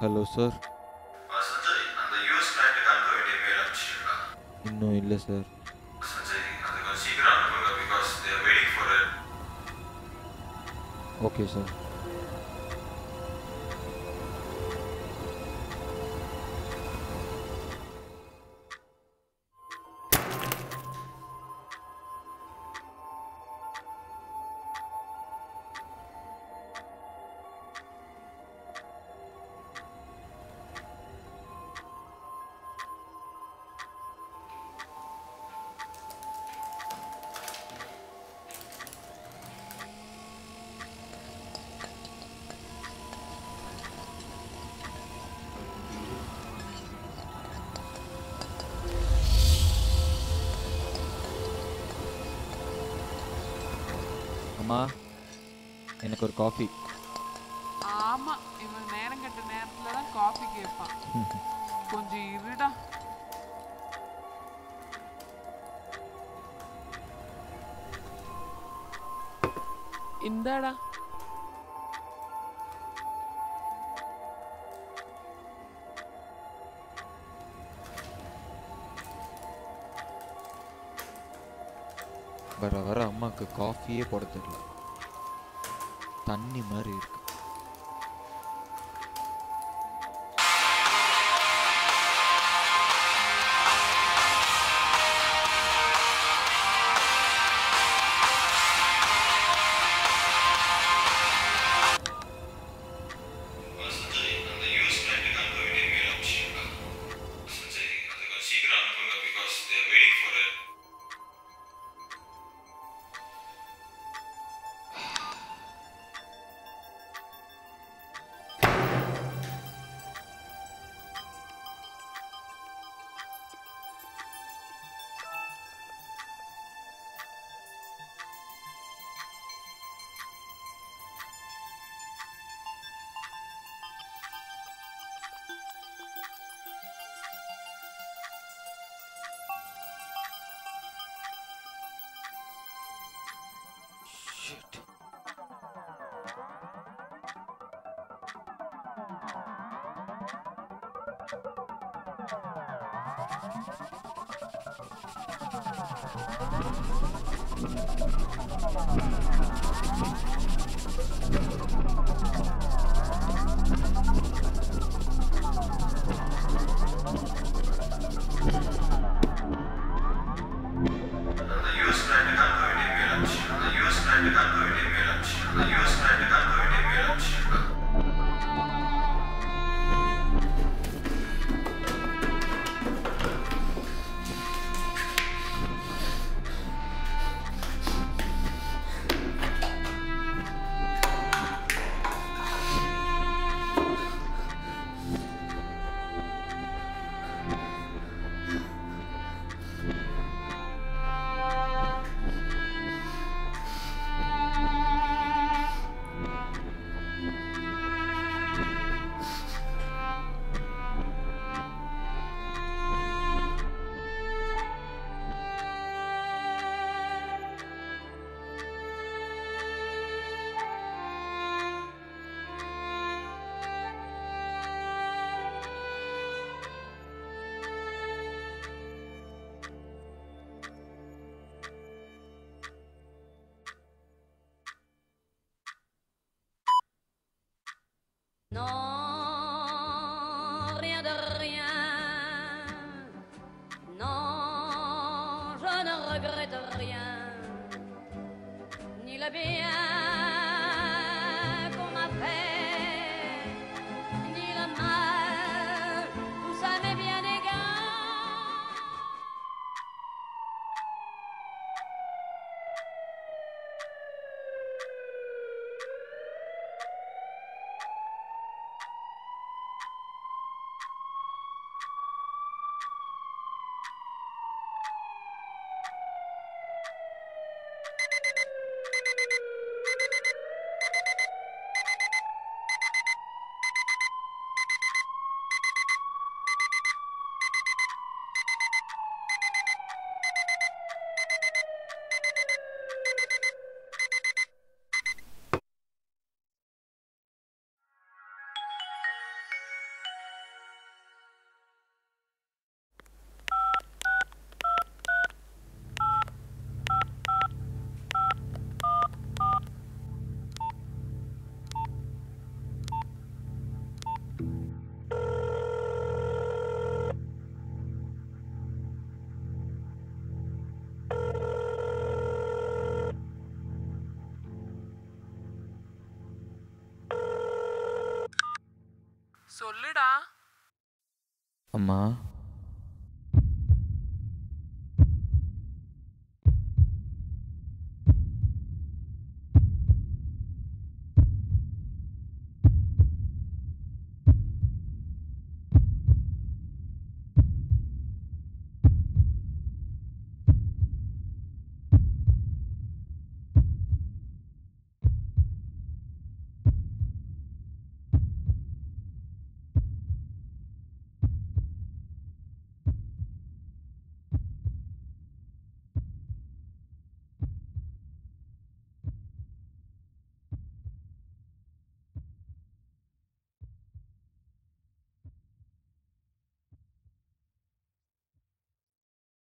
Hello sir Sanjay அந்த US கிளைண்ட்டுக்கு அனுப்ப வேண்டிய மெயில் அனுப்பிச்சிருக்கா இன்னும் இல்லை சார் சஞ்சய் அது கொஞ்சம் சீக்கிரம் அனுப்புங்க because they're waiting for it okay sir அம்மா எனக்கு ஒரு காஃபி ஆமா இவன் நேரம் கட்ட நேரத்துல தான் காஃபி கேட்பான் கொஞ்சம் இருடா இந்தாடா வர வர அம்மாவுக்கு காஃபியே போட தெரியல தண்ணி மாதிரி இருக்கு சஞ்சய் அந்த யூஎஸ் கிளைண்ட்டுக்கு அனுப்ப வேண்டிய மெயில் அனுப்பிச்சிருக்கா சஞ்சய் அது கொஞ்சம் சீக்கிரம் அனுப்புங்க because they're waiting for it Shit. அந்த யூஎஸ் கிளைண்ட்டுக்கு அனுப்ப வேண்டிய மெயில் அனுப்பிச்சிருக்கா அந்த யூஎஸ் கிளைண்ட்டுக்கு அனுப்ப வேண்டிய மெயில் அனுப்பிச்சிருக்கா அந்த யூஎஸ் கிளைண்ட்டுக்கு அனுப்ப வேண்டிய மெயில் அனுப்பிச்சிருக்கா Non, rien de rien. Non, je ne regrette rien. Ni le bien qu'on m'a fait, ni le mal, tout ça m'est bien égal. சொல்லுடா அம்மா